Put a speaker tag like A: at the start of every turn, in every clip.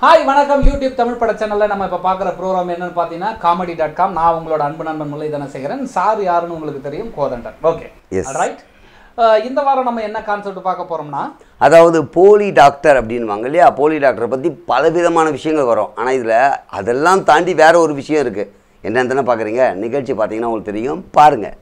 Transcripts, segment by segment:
A: Hi வணக்கம் YouTube Tamil பட சேனல்ல நம்ம இப்போ பார்க்குற ப்ரோக்ராம் என்னன்னு பார்த்தீங்கன்னா காமெடி டாட் காம் நான் உங்களோட அன்பு நண்பன் முல்லை தனசேகரன் சார் யாருன்னு உங்களுக்கு தெரியும் கோதண்டன் ஓகே
B: Yes.
A: ரைட் இந்த வாரம் நம்ம என்ன கான்செப்ட் பார்க்க போறோம்னா
B: அதாவது போலி டாக்டர் அப்படின்வாங்க இல்லையா போலி டாக்டரை பற்றி பலவிதமான விஷயங்கள் வரும் ஆனால் இதில் அதெல்லாம் தாண்டி வேற ஒரு விஷயம் இருக்குது என்னன்னு தானே பார்க்குறீங்க நிகழ்ச்சி பார்த்தீங்கன்னா உங்களுக்கு தெரியும் பாருங்கள்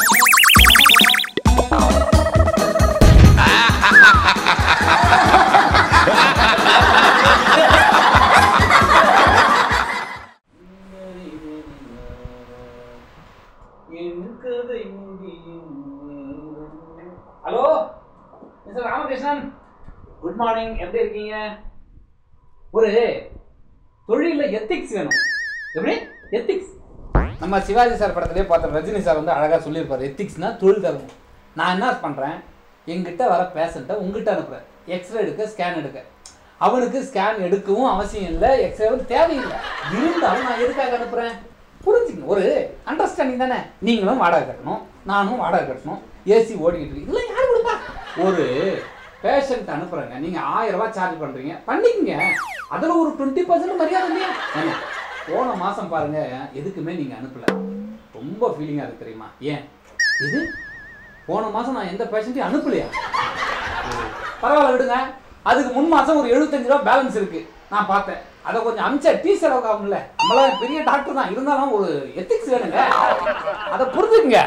A: hello mister Ramakrishnan good morning எப்படி இருக்கீங்க ஒரு தொழில எத்திக்ஸ் வேணும் எப்படி எத்திக்ஸ் நம்ம சிவாஜி சார் படத்திலே பார்த்த ரஜினி சார் வந்து அழகாக சொல்லியிருப்பார் எத்திக்ஸ்னா தொழில் தரணும் நான் என்ன பண்ணுறேன் எங்கிட்ட வர பேஷண்ட்டை உங்ககிட்ட அனுப்புகிறேன் எக்ஸ்ரே எடுக்க ஸ்கேன் எடுக்க அவனுக்கு ஸ்கேன் எடுக்கவும் அவசியம் இல்லை எக்ஸ்ரேவும் தேவையில்லை இருந்தாலும் நான் எதுக்காக அனுப்புகிறேன் புரிஞ்சுக்கணும் ஒரு அண்டர்ஸ்டாண்டிங் தானே நீங்களும் வாடகை கட்டணும் நானும் வாடகை கட்டணும் ஏசி ஓடிக்கிட்டு இருக்கு இதெல்லாம் யார் கொடுப்பா ஒரு பேஷண்ட் அனுப்புறேங்க நீங்க ஆயிரம் ரூபாய் சார்ஜ் பண்றீங்க பண்ணிக்கங்க அதுல ஒரு டுவெண்ட்டி பர்சன்ட் மரியாதை இல்லையா ஏங்க, போன மாசம் பாருங்க எதுக்குமே நீங்க அனுப்பல ரொம்ப ஃபீலிங்கா இருக்கு தெரியுமா ஏன் இது போன மாசம் நான் எந்த பேஷண்ட்டையும் அனுப்பலையா பரவாயில்ல விடுங்க அதுக்கு முன் மாசம் ஒரு எழுபத்தஞ்சு ரூபா பேலன்ஸ் இருக்கு நான் பார்த்தேன் அதை கொஞ்சம் அமிச்சா டீ செலவுக்கு ஆகும்ல நம்மளாம் பெரிய டாக்டர் தான் இருந்தாலும் ஒரு எத்திக்ஸ் வேணுங்க அதை புரிஞ்சுக்குங்க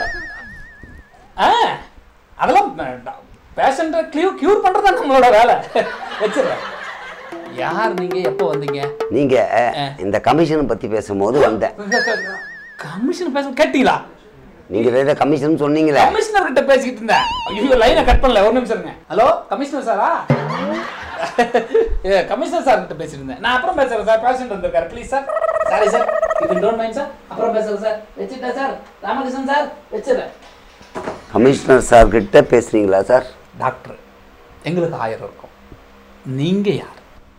A: ஆ அதெல்லாம் பேஷண்ட்டை க்ளியூ க்யூர் பண்ணுறது தான் நம்மளோட வேலை வச்சிடுறேன் யார் நீங்கள் எப்போ வந்தீங்க
B: நீங்கள் இந்த கமிஷனை பற்றி பேசும்போது வந்தேன்
A: கமிஷன் பேச கேட்டீங்களா
B: நீங்கள் வேற கமிஷன் சொன்னீங்களே
A: கமிஷனர் கிட்ட பேசிக்கிட்டு இருந்தேன் ஐயோ லைனை கட் பண்ணல ஒரு நிமிஷம் இருங்க ஹலோ கமிஷனர் சாரா கமிஷனர் சார் கிட்ட பேசிட்டு இருந்தேன் நான் அப்புறம் பேசுறேன் சார் பேஷண்ட் வந்திருக்காரு ப்ளீஸ் சார் சாரி சார் இது டோன்ட் மைண்ட் சார் அப்புறம் பேசுறேன் சார் வச்சுட்டேன் சார் ராமகிருஷ்ணன் சார் வச்சிடுறேன்
B: கமிஷனர் சார் கிட்ட பேசுறீங்களா சார்
A: டாக்டர் எங்களுக்கு ஆயிரம் இருக்கும் நீங்க யார்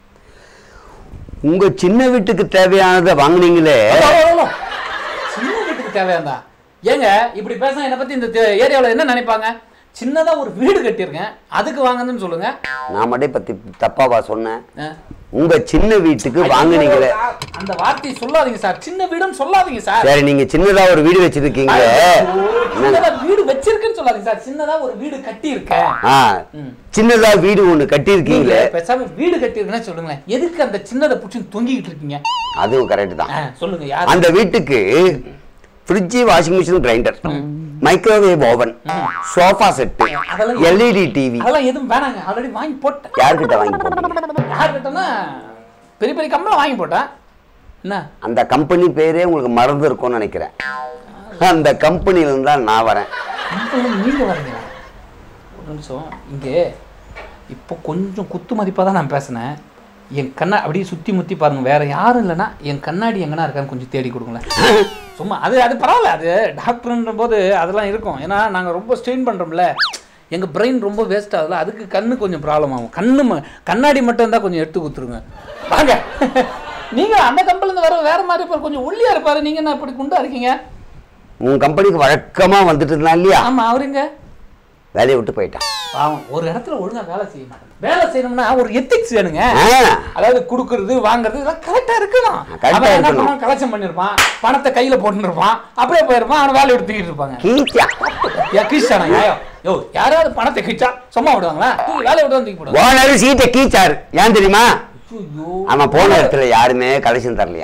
B: உங்கள் சின்ன வீட்டுக்கு தேவையானதை வாங்குனீங்களே
A: ஹலோ, ஹலோ, ஹலோ. சின்ன வீட்டுக்கு தேவையாண்டா ஏங்க இப்படி பேச என்னை பத்தி இந்த ஏரியாவில் என்ன நினைப்பாங்க சின்னதா ஒரு வீடு கட்டியிருக்கேன் அதுக்கு வாங்குதுன்னு சொல்லுங்க
B: நான் மட்டும் பற்றி தப்பாவா சொன்னேன்
A: ஆ.
B: உங்கள் சின்ன வீட்டுக்கு வாங்குனீங்களே
A: சார், அந்த வார்த்தையை சொல்லாதீங்க சார் சின்ன வீடுன்னு சொல்லாதீங்க சார்
B: சரி நீங்கள் சின்னதாக ஒரு வீடு வச்சிருக்கீங்க
A: சின்னதா வீடு வச்சிருக்கேன்னு சொல்லாதீங்க சார் சின்னதா ஒரு வீடு கட்டி இருக்கேன்
B: ஆ சின்னதா வீடு ஒண்ணு கட்டியிருக்கீங்களே
A: பேசாம வீடு கட்டி இருக்கேன்னு சொல்லுங்களேன் எதுக்கு அந்த சின்னதை பிடிச்சி தொங்கிக்கிட்டு இருக்கீங்க
B: அதுவும் கரெக்ட் தான்
A: ஆ, சொல்லுங்க யார்
B: அந்த வீட்டுக்கு fridge washing machine grinder microwave oven sofa set
A: அதெல்லாம்
B: எல்இடி டிவி
A: அதெல்லாம் எதுவும் வேணாங்க ஆல்ரெடி வாங்கி போட்டேன்
B: யார்கிட்ட வாங்கி போட்டீங்க
A: யார் கிட்டனா பெரிய பெரிய கம்பெனியில் வாங்கி போட்டேன் என்ன
B: அந்த கம்பெனி பேரே உங்களுக்கு மறந்து இருக்கும்னு நினைக்கிறேன் அந்த கம்பெனில இருந்தா நான் வரேன்
A: கம்பெனியில் நீங்கள் வரீங்களா ஒரு நிமிஷம் இங்கே இப்போ கொஞ்சம் குத்து மதிப்பாக தான் நான் பேசினேன் என் கண்ணா அப்படியே சுற்றி முற்றி பாருங்க வேற யாரும் இல்லைன்னா என் கண்ணாடி எங்கன்னா இருக்கான்னு கொஞ்சம் தேடி கொடுங்களேன் சும்மா அது அது பரவாயில்ல அது டாக்டர்ன்ற போது அதெல்லாம் இருக்கும் ஏன்னா நாங்கள் ரொம்ப ஸ்ட்ரெயின் பண்ணுறோம்ல எங்கள் பிரெயின் ரொம்ப வேஸ்ட் ஆகுதுல அதுக்கு கண்ணு கொஞ்சம் ப்ராப்ளம் ஆகும் கண்ணு ம- கண்ணாடி மட்டும் இருந்தால் கொஞ்சம் எடுத்து கொடுத்துருங்க வாங்க நீங்கள் அந்த கம்பெனிலேருந்து வர வேற மாதிரி இருப்பார் கொஞ்சம் ஒல்லியாக இருப்பார் நீங்கள் என்ன இப்படி குண்டா இருக்கீங்க
B: உன் கம்பெனிக்கு வழக்கமா வந்துட்டு இருந்தான் இல்லையா
A: ஆமாம் அவருங்க
B: வேலையை விட்டு போயிட்டான்
A: பாவம் ஒரு இடத்துல ஒழுங்கா வேலை செய்ய மாட்டேன் வேலை செய்யணும்னா ஒரு எத்திக்ஸ் வேணுங்க
B: ஆ,
A: அதாவது குடுக்கறது வாங்குறது இதெல்லாம் கரெக்டா இருக்கணும்
B: correct ஆ
A: அவன் என்ன
B: இருக்கணும்.
A: பண்ணுவான் கலெக்ஷன் பண்ணிருப்பான் பணத்தை கையில போட்டுருப்பான் அப்படியே போயிருப்பான் அவன் வேலையை எடுத்துக்கிட்டு இருப்பாங்க
B: கீச்சா
A: யா கிழிச்சானா யாயோ யோ யாராவது பணத்தை கிழிச்சா சும்மா விடுவாங்களா தூக்கி வேலையை விட்டு தூக்கி போடுவாங்க
B: ஓனர் சீட்டை கீச்சாரு ஏன் தெரியுமா
A: ஐயோ
B: அவன் போன இடத்துல யாருமே கலெக்ஷன் தரலையா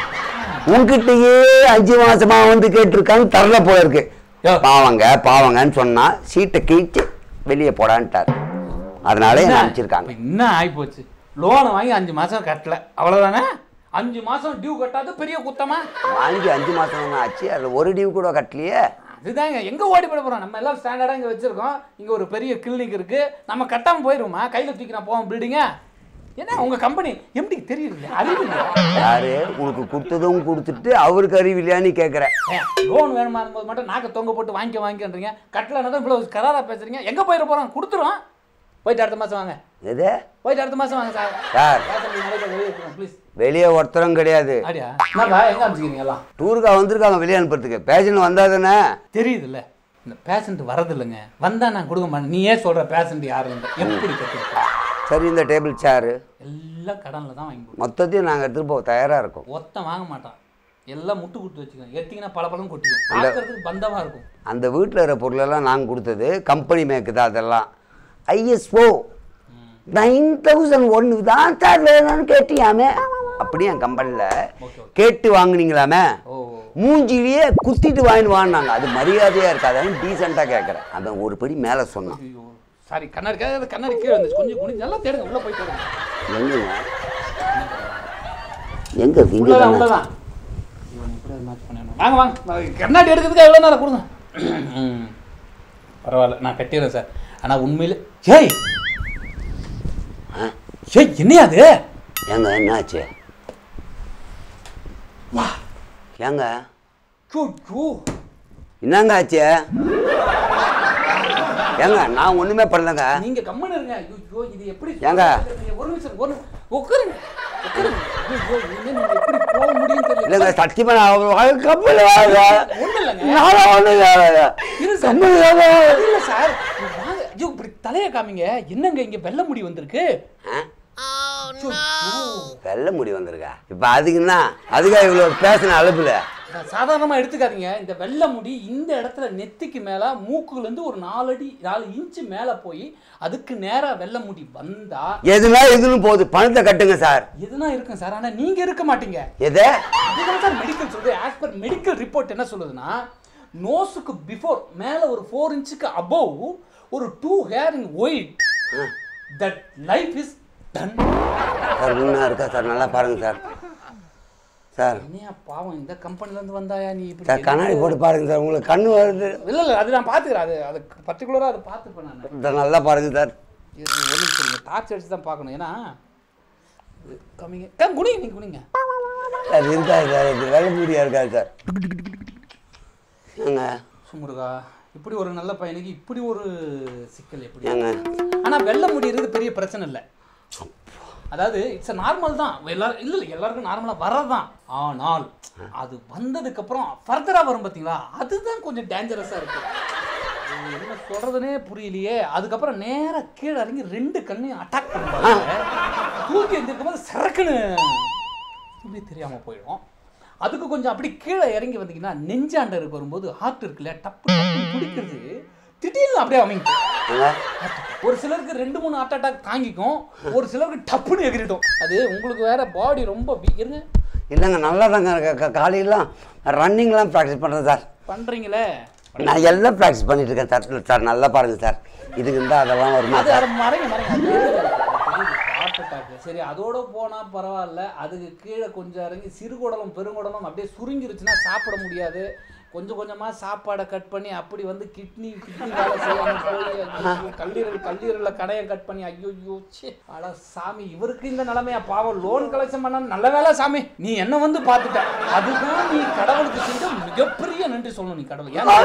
B: உன்கிட்டயே அஞ்சு மாசமா வந்து கேட்டிருக்காங்க தரல போல இருக்கு
A: யோ.
B: பாவங்க பாவங்கன்னு சொன்னா சீட்டை கீச்சு வெளியே போடான்ட்டார் அதனால என்ன அனுப்பிச்சிருக்காங்க
A: இப்ப என்ன ஆகி போச்சு லோனை வாங்கி அஞ்சு மாசம் கட்டல அவ்வளவுதானே அஞ்சு மாசம் டியூ கட்டாத பெரிய குத்தமா
B: வாங்கி அஞ்சு மாசம் தானே ஆச்சு அதுல ஒரு டியூ கூட கட்டலையே
A: அதுதாங்க எங்க ஓடி போட போறோம் நம்ம எல்லாம் ஸ்டாண்டர்டா இங்க வச்சிருக்கோம் இங்க ஒரு பெரிய கிளினிக் இருக்கு நம்ம கட்டாம போயிருவோமா கையில தூக்கி நான் போவோம் பில்டிங்க என்ன உங்க கம்பெனி எப்படி தெரியுது அறிவு இல்லையா?
B: யாரு உனக்கு கொடுத்ததும் கொடுத்துட்டு அவருக்கு அறிவு இல்லையான்னு கேட்குறேன்
A: ஏன், லோன் வேணுமா இருக்கும்போது மட்டும் நாக்க தொங்க போட்டு வாங்கிக்க வாங்கிக்கன்றீங்க கட்டலன்னா தான் இவ்வளவு கராரா பேசுறீங்க எங்க போயிட போறோம் கொடுத்துருவோம் போயிட்டு அடுத்த மாசம் வாங்க
B: எது
A: போயிட்டு அடுத்த மாசம் வாங்க சார்
B: சார்
A: பேசுறது நாளைக்கு வெளியே இருக்கணும் ப்ளீஸ்
B: வெளியே ஒருத்தரும் கிடையாது
A: அப்படியா என்னப்பா எங்க அனுப்பிச்சிக்கிறீங்க எல்லாம்
B: டூருக்கா வந்திருக்காங்க வெளியே அனுப்புறதுக்கு பேஷண்ட் வந்தா தானே
A: தெரியுதுல்ல இந்த பேஷண்ட் வரது இல்லைங்க வந்தா நான் கொடுக்க மாட்டேன் நீ ஏன் சொல்ற பேஷண்ட் யாரும் இல்லை எப்படி கட்டிருக்க
B: சரி இந்த டேபிள் சேரு
A: எல்லாம் கடன்ல தான் வாங்கி கொடுக்கும்
B: மொத்தத்தையும் நாங்கள் எடுத்துகிட்டு போக தயாராக இருக்கோம்
A: ஒருத்தன் வாங்க மாட்டான் எல்லாம் முட்டு கொடுத்து வச்சுக்கோங்க எடுத்தீங்கன்னா பல பழம் கொட்டிக்கும் பார்க்கறதுக்கு பந்தமா இருக்கும்
B: அந்த வீட்டில் இருக்கிற பொருளெல்லாம் நாங்கள் கொடுத்தது கம்பெனி மேக்கு தான் அதெல்லாம் ஐஎஸ்ஓ நைன் தௌசண்ட் ஒன்று தான் சார் வேணும்னு கேட்டியாமே அப்படியே என் கம்பெனியில்
A: ஓகே ஓகே
B: கேட்டு வாங்குனீங்களாமே
A: ஓ
B: மூஞ்சிலேயே குத்திட்டு வாங்கிட்டு வாங்கினாங்க அது மரியாதையாக இருக்காதுன்னு டீசெண்டாக கேட்குறேன் அவன் ஒரு படி மேலே சொன்னான்
A: ஐயோ சாரி கண்ணாடி கே- கண்ணாடி கீழே வந்துச்சு கொஞ்சம் குனிஞ்சு நல்லா தேடுங்க உள்ள போய் தேடுங்க
B: எங்கங்க எங்க இங்க
A: உள்ளதான்
B: தானே?
A: உள்ளதான் இவன் இப்படி மேட்ச் பண்ணணும் வாங்க வாங்க வாங்க. கண்ணாடி எடுக்கிறதுக்கு எவ்வளோ நேரம் கொடுங்க ம். பரவாயில்ல நான் கட்டிடுறேன் சார் ஆனால் உண்மையிலே ஏய் ஏய் என்னையா அது
B: ஏங்க என்னாச்சு ஏங்க
A: ஐயோ, ஐயோ.
B: என்னங்க ஆச்சு ஏங்க நான் ஒண்ணுமே பண்ணலங்க
A: நீங்க கம்மன் இருங்க ஐயோ இது எப்படி
B: ஏங்க?
A: ஒரு நிமிஷம் ஒரு உட்காருங்க உட்காருங்க ஐயோ இனிமே நீங்க எப்படி போக முடியும் தெரியல
B: இல்லைங்க சத்தியமா நான் கப்பல் வாங்க
A: ஒண்ணும் இல்லைங்க
B: நானும் ஒண்ணுங்க
A: இரு சார்.
B: கப்பல் வாங்க
A: அது இல்ல சார் வாங்க ஐயோ இப்படி தலைய காமிங்க என்னங்க இங்க வெள்ள முடி வந்திருக்கு ஐயோ, ஐயோ.
B: வெள்ள முடி வந்திருக்கா இப்ப அதுக்குன்னா அதுக்கா இவ்வளவு பேசின அழுப்புல
A: நான் சாதாரணமா எடுத்துக்காதீங்க இந்த வெள்ள முடி இந்த இடத்துல நெத்திக்கு மேல மூக்குல இருந்து ஒரு நாலு அடி நாலு இன்ச்சு மேல போய் அதுக்கு நேரா வெள்ள முடி வந்தா
B: எதுனா இதுன்னு போகுது பணத்தை கட்டுங்க சார்
A: எதுனா இருக்கும் சார் ஆனா நீங்க இருக்க மாட்டீங்க
B: எது
A: அதுதான் சார் மெடிக்கல் சொல்லுது ஆஸ் பர் மெடிக்கல் ரிப்போர்ட் என்ன சொல்லுதுன்னா நோஸுக்கு பிஃபோர் மேல ஒரு ஃபோர் இன்ச்சுக்கு அபவ் ஒரு two hair in white that life is done
B: sir உண்மையா இருக்கா சார் நல்லா பாருங்க சார் சார்
A: என்னையா பாவம் இந்த கம்பெனில இருந்து வந்தாயா நீ இப்படி
B: சார் கண்ணாடி போட்டு பாருங்க சார் உங்களுக்கு கண்ணு வருது
A: இல்ல இல்ல அது நான் பாத்துக்கிறேன் அது அது பர்டிகுலரா அதை பார்த்துப்பேன் நான்
B: சார் நல்லா பாருங்க சார்
A: இது ஒரு நிமிஷம் நீங்க டார்ச் அடிச்சு தான் பார்க்கணும் ஏன்னா இது கம்மிங்க கம் குனிங்க நீங்க குனிங்க
B: சார் இருக்கா சார் இது வெள்ள முடியா இருக்கா சார் ஏங்க
A: சுமுருகா இப்படி ஒரு நல்ல பையனுக்கு இப்படி ஒரு சிக்கல் எப்படி
B: ஏங்க
A: ஆனா வெள்ள முடி இருக்குது பெரிய பிரச்சனை இல்லை அதாவது இட்ஸ் நார்மல் தான் எல்லாரும் இல்லை இல்லை எல்லாருக்கும் நார்மலாக வரதான் ஆனால் அது வந்ததுக்கு அப்புறம் ஃபர்தரா வரும் பார்த்தீங்களா அதுதான் கொஞ்சம் டேஞ்சரஸாக இருக்கு இது என்ன சொல்றதுனே புரியலையே அதுக்கப்புறம் நேரா கீழே இறங்கி ரெண்டு கண்ணையும் அட்டாக் பண்ணுவாங்க தூக்கி எந்திருக்கும் போது சரக்குன்னு துளி தெரியாம போயிடும் அதுக்கு கொஞ்சம் அப்படி கீழே இறங்கி வந்தீங்கன்னா நெஞ்சாண்டருக்கு வரும்போது ஹார்ட் இருக்குல்ல டப்பு டப்புன்னு துடிக்கிறது திடீர்னு அப்படியே அமைங்க
B: ஏங்க
A: ஒரு சிலருக்கு ரெண்டு மூணு ஹார்ட் அட்டாக் தாங்கிக்கும் ஒரு சிலருக்கு டப்புன்னு எகிரிடும் அது உங்களுக்கு வேற பாடி ரொம்ப weak. இருங்க
B: இல்லைங்க நல்லா தாங்க இருக்கு காலையெல்லாம் ரன்னிங்லாம் ப்ராக்டிஸ் பண்ணுறேன் சார்
A: பண்றீங்களே
B: நான் எல்லாம் ப்ராக்டிஸ் பண்ணிட்டு இருக்கேன் சார் சார் நல்லா பாருங்க சார் இதுக்கு இருந்தால் அதெல்லாம் வருமா
A: அது
B: சார்
A: அதை மறைங்க மறைங்க ஹார்ட் அட்டாக் சரி அதோட போனா பரவாயில்ல அதுக்கு கீழே கொஞ்சம் இறங்கி சிறுகுடலும் பெருங்குடலும் அப்படியே சுருங்கிருச்சுன்னா சாப்பிட முடியாது கொஞ்சம் கொஞ்சமா சாப்பாடை கட் பண்ணி அப்படி வந்து கிட்னி கிட்னி வேலை செய்யாம போய் ஐயோ, கல்லீரல் கல்லீரல்ல கடையை கட் பண்ணி ஐயோ ஐயோ ச்சே அட சாமி இவருக்கு இந்த நிலைமையா பாவம் லோன் கலெக்ஷன் பண்ண நல்ல வேலை சாமி நீ என்ன வந்து பார்த்துட்ட அதுதான் நீ கடவுளுக்கு செஞ்ச மிகப்பெரிய நன்றி சொல்லணும் நீ கடவுள் ஏன்னா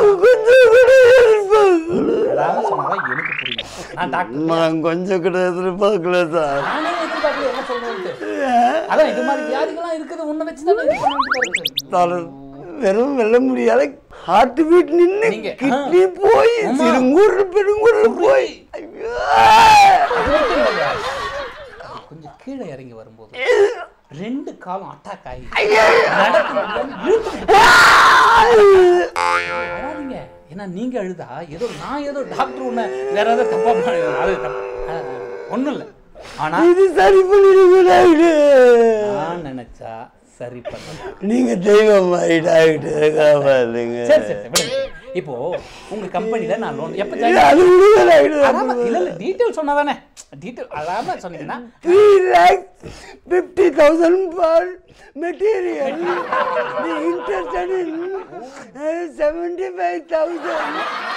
A: அதான் சொன்னதான் எனக்கு புரியும் நான் டாக்டர்
B: நான் கொஞ்சம் கூட எதிர்பார்க்கல சார்
A: நானே எதிர்பார்க்கல என்ன சொல்றேன்ட்டு அதான் இது மாதிரி வியாதிகள்லாம் இருக்குது உன்னை வச்சு தான் இது பண்ணிட்டு
B: நான் வெறும் வெல்ல முடியாத ஹார்ட் பீட் நின்று
A: நீங்க,
B: கிட்னி போய்
A: ஆமா.
B: சிறுங்கூர் பெருங்கூர் போய் ஐயோ
A: அது மட்டும் இல்லைங்க. கொஞ்சம் கீழே இறங்கி வரும்போது ரெண்டு காலம் அட்டாக் ஆகி நடக்க முடியாம இழுத்து அழாதீங்க ஏன்னா நீங்க அழுதா ஏதோ நான் ஏதோ டாக்டர் உன்னை வேற ஏதோ தப்பா பண்ண- அது தப்பு ஒன்றும் இல்லை ஆனா
B: இது சரி பண்ணிடுங்க
A: நான் நினைச்சா சரி பண்ணலாம்
B: நீங்க தெய்வம் மாதிரி டாக்டர் காப்பாத்துங்க
A: சரி சரி சரி, விடுங்க இப்போ உங்க கம்பெனில நான் லோன் எப்ப join
B: அது விடுங்க டாக்டர்
A: அதாம இல்ல இல்ல டீடைல் சொன்னாதானே டீடைல் அதாம சொன்னீங்கன்னா
B: three lakhs fifty thousand for material the interested in seventy five thousand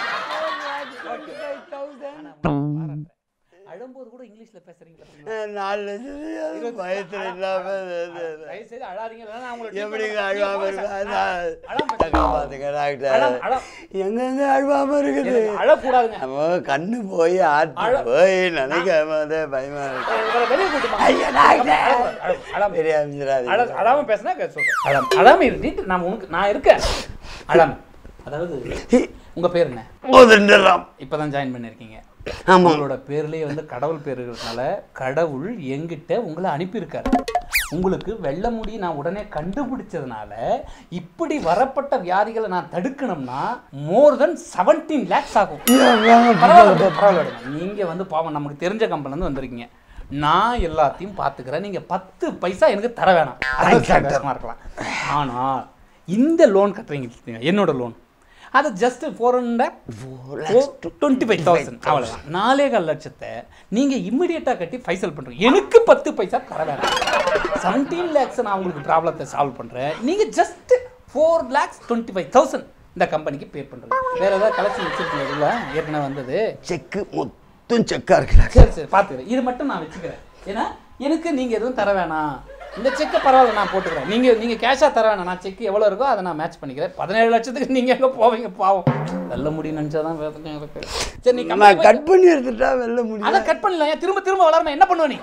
A: அழும்போது கூட இங்கிலீஷ்ல பேசுறீங்க பாத்தீங்களா?
B: நாலு லட்சம் பயத்தில் இல்லாமல்
A: தயவு செய்து அழாதீங்க இல்லைன்னா நான் உங்களை
B: எப்படிங்க
A: treatment
B: அழுவாம
A: பண்ண-
B: இருக்கா
A: அழாம பேசுங்க.
B: காப்பாத்துங்க டாக்டர்
A: அழாம- அழாம.
B: எங்கெங்க அழுவாம இருக்குது
A: எனக்கு அழக்கூடாதுங்க
B: நம்ம கண்ணு போய் ஆத்து
A: அழ-
B: போய் நினைக்காம அதே பயமா இருக்கு
A: இவரை வெளியே கூட்டு வாங்க.
B: ஐயா, டாக்டர்.
A: அழாம- அழாம- அழாம.
B: பெரிய அமைச்சராது
A: அழ- அழாம பேசுனா கே- சொல்றேன். அழாம அழாம இரு. டீட்டெயில் நான் உனக்கு நான் இருக்கேன் அழாம அதாவது உங்க பேர் என்ன
B: போதுண்டலாம்
A: இப்பதான் ஜாயின் பண்ணிருக்கீங்க
B: ஆமா.
A: உங்களோட பேர்லயே வந்து கடவுள் பேர் இருக்கிறதுனால கடவுள் எங்கிட்ட உங்களை அனுப்பியிருக்காரு உங்களுக்கு வெள்ள முடி நான் உடனே கண்டுபிடிச்சதுனால இப்படி வரப்பட்ட வியாதிகளை நான் தடுக்கணும்னா மோர் தென் செவன்டீன் லேக்ஸ் ஆகும் பரவாயில்ல பரவாயில்ல நீங்க வந்து பாவம் நமக்கு தெரிஞ்ச கம்பெனிலேருந்து வந்திருக்கீங்க நான் எல்லாத்தையும் பார்த்துக்கிறேன் நீங்க பத்து பைசா எனக்கு தர வேணாம் அது சந்தோஷமா இருக்கலாம் ஆனால் இந்த லோன் கட்டுறீங்க என்னோட லோன் அது just four hundred twenty five thousand அவ்வளோதான் நாலே கால் லட்சத்தை நீங்கள் இம்மிடியட்டாக கட்டி ஃபைசல் பண்ணுறீங்க எனக்கு பத்து பைசா தர வேணாம் செவன்டீன் லேக்ஸ் நான் உங்களுக்கு ப்ராப்ளத்தை சால்வ் பண்ணுறேன் நீங்கள் just four lakhs twenty five thousand இந்த கம்பெனிக்கு பே பண்ணுறீங்க வேற ஏதாவது கலெக்ஷன் வச்சுருக்கீங்களா ஏற்கனவே வந்தது
B: செக்கு மொத்தம் செக்காக இருக்குடா
A: சரி சரி பார்த்துக்கிறேன் இது மட்டும் நான் வச்சுக்கிறேன் ஏன்னா எனக்கு நீங்கள் எதுவும் தர வேணாம் இந்த செக்கை பரவாயில்ல நான் போட்டுக்கிறேன் நீங்கள் நீங்கள் கேஷாக தர வேணாம் நான் செக் எவ்வளோ இருக்கோ அதை நான் மேட்ச் பண்ணிக்கிறேன் பதினேழு லட்சத்துக்கு நீங்கள் எங்கே போவீங்க பாவம் நல்ல முடியும் நினச்சா தான் வேதனையாக இருக்கு சரி நீ
B: நான் கட் பண்ணி எடுத்துட்டா வெல்ல முடியும்
A: அதை கட் பண்ணல ஏன் திரும்ப திரும்ப வளரணும் என்ன பண்ணுவ நீ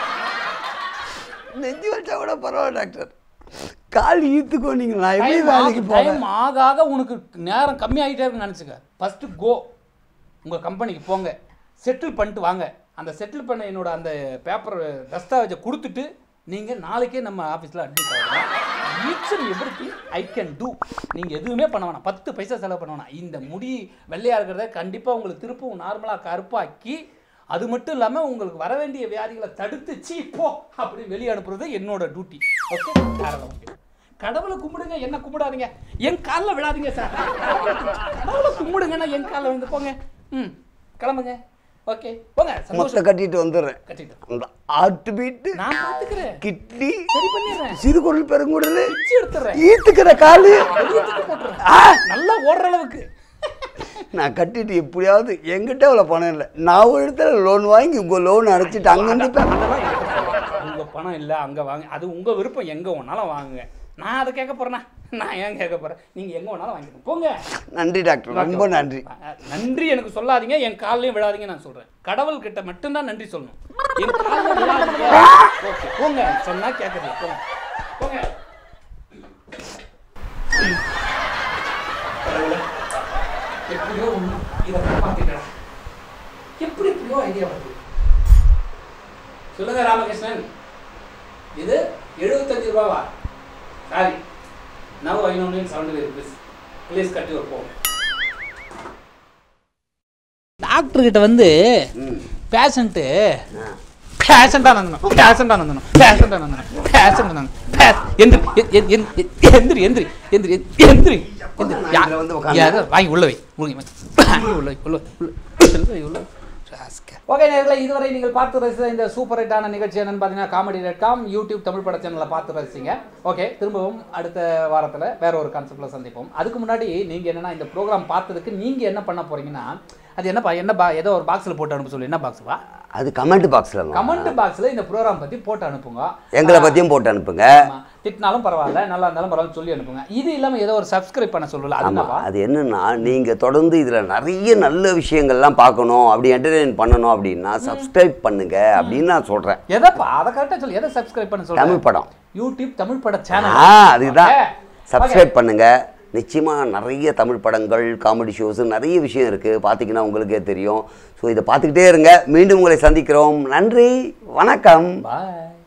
B: நெஞ்சு வச்சா கூட பரவாயில்ல டாக்டர் கால் ஈத்துக்கோ நீங்கள் நான் எப்படி வேலைக்கு போவேன்
A: டைம் ஆக ஆக உனக்கு நேரம் கம்மியாகிட்டே இருக்குன்னு நினச்சிக்க ஃபஸ்ட்டு கோ உங்கள் கம்பெனிக்கு போங்க செட்டில் பண்ணிட்டு வாங்க அந்த செட்டில் பண்ண என்னோட அந்த பேப்பர் தஸ்தாவேஜை கொடுத்துட்டு நீங்கள் நாளைக்கே நம்ம ஆஃபீஸில் அட்மிட் ஆகலாம் each and every thing I can do நீங்கள் எதுவுமே பண்ண வேணாம் பத்து பைசா செலவு பண்ண வேணாம் இந்த முடி வெள்ளையாக இருக்கிறத கண்டிப்பாக உங்களுக்கு திருப்பவும் நார்மலாக கருப்பாக்கி அது மட்டும் இல்லாமல் உங்களுக்கு வர வேண்டிய வியாதிகளை தடுத்து சீ போ அப்படி வெளியே அனுப்புறது என்னோட டியூட்டி ஓகே தாராளம் ஓகே கடவுளை கும்பிடுங்க என்ன கும்பிடாதீங்க என் காலில் விழாதீங்க சார் கடவுளை கும்பிடுங்கன்னா என் காலில் விழுந்து போங்க ம் கிளம்புங்க ஓகே போங்க
B: மொத்த
A: சந்தோஷம்
B: கட்டிட்டு வந்துடுறேன்
A: கட்டிட்டோம்
B: அந்த ஹார்ட் பீட்டு
A: நான் பார்த்துக்கிறேன்
B: கிட்னி
A: சரி பண்ணிடுறேன்
B: சிறுகுடல் பெருங்குடல்
A: பிச்சு எடுத்துறேன்
B: ஈத்துக்கிற காலு
A: வெளியே தூக்கி போட்டுறேன் நல்லா ஓடுற அளவுக்கு
B: நான் கட்டிட்டு எப்படியாவது எங்கிட்ட அவ்வளோ பணம் இல்லை நான் ஒரு இடத்துல லோன் வாங்கி உங்கள் லோன் அடைச்சிட்டு அங்கே நிற்பேன்
A: அதெல்லாம் எனக்கு தெரியாது. உங்க பணம் இல்லை அங்க வாங்க அது உங்க விருப்பம் எங்க வேணாலும் வாங்குங்க நான் அதை கேட்க போறேனா நான் ஏன் கேட்க போறேன் நீங்க எங்க வேணாலும் வாங்கிக்கோங்க போங்க
B: நன்றி டாக்டர் ரொம்ப நன்றி
A: அஹ், நன்றி எனக்கு சொல்லாதீங்க என் கால்லயும் விழாதீங்க நான் சொல்றேன் கடவுள் கிட்ட மட்டும்தான் நன்றி சொல்லணும் என் கால்ல விழாதீங்க ஓகே போங்க சொன்னா கேட்கறது போங்க போங்க கடவுளே, எப்படியோ ஒண்ணு இதை காப்பாத்திட்டேன் எப்படி எப்படியோ ஐடியா வருது சொல்லுங்க ராமகிருஷ்ணன் இது எழுபத்தஞ்சு ரூபாவா sorry now I know seventy rupees please கட்டி ஒரு போ டாக்டர் கிட்ட வந்து
B: ம்
A: பேஷண்ட்டு
B: ஆ.
A: பேஷண்டா நந்தனம் பேஷண்டா நந்தனம் பேஷண்டா நந்தனம் பேஷண்டா நந்தனம் எந்திரி எ- எ- எ- எ- எந்திரி எந்திரி எந்திரி எ- எந்திரி எந்திரி
B: நான் இதுல வந்து உட்கார்ந்தேன்.
A: யாரோ வாங்கி உள்ள வை உள்ள வை. வாங்கி உள்ள வை உள்ள வை, உள்ள வை, உள்ள வை, உள்ள வை. ஓகே நேர்களை இதுவரை நீங்கள் பார்த்து ரசித்த இந்த சூப்பர் ஹிட்டான நிகழ்ச்சி என்னன்னு பார்த்தீங்கன்னா comedy dot com YouTube Tamil பட சேனலில் பார்த்து ரசிச்சிங்க ஓகே திரும்பவும் அடுத்த வாரத்தில் வேற ஒரு கான்செப்டில் சந்திப்போம் அதுக்கு முன்னாடி நீங்கள் என்னன்னா இந்த ப்ரோக்ராம் பார்த்ததுக்கு நீங்கள் என்ன பண்ண போறீங்கன்னா அது என்னப்பா என்ன பா ஏதோ ஒரு பாக்ஸில் போட்டு அனுப்ப சொல்லி என்ன பாக்ஸுவா
B: அது கமெண்ட் பாக்ஸில்
A: கமெண்ட் பாக்ஸில் இந்த ப்ரோக்ராம் பற்றி போட்டு அனுப்புங்க
B: எங்களை பற்றியும் போட்டு அனுப்புங்க
A: ஆமா. திட்டினாலும் பரவாயில்ல நல்லா இருந்தாலும் பரவாயில்ல சொல்லி அனுப்புங்க இது இல்லாமல் ஏதோ ஒரு சப்ஸ்கிரைப் பண்ண சொல்லல அது
B: ஆமாம்
A: என்னப்பா
B: அது என்னன்னா நீங்கள் தொடர்ந்து இதில் நிறைய நல்ல விஷயங்கள்லாம் பார்க்கணும் அப்படி என்டர்டெயின் பண்ணணும் அப்படின்னா சப்ஸ்கிரைப் பண்ணுங்க அப்படின்னு நான் சொல்கிறேன்
A: எதைப்பா அதை கரெக்டாக சொல்லி எதை சப்ஸ்கிரைப் பண்ண சொல்லுங்க
B: தமிழ் படம்
A: யூடியூப் தமிழ் பட சேனல்
B: ஆ அதுதான் சப்ஸ்கிரைப் பண்ணுங்க நிச்சயமாக நிறைய தமிழ் படங்கள் காமெடி ஷோஸ் நிறைய விஷயம் இருக்குது பார்த்தீங்கன்னா உங்களுக்கே தெரியும் ஸோ இதை பார்த்துக்கிட்டே இருங்க மீண்டும் உங்களை சந்திக்கிறோம் நன்றி வணக்கம்
A: பாய்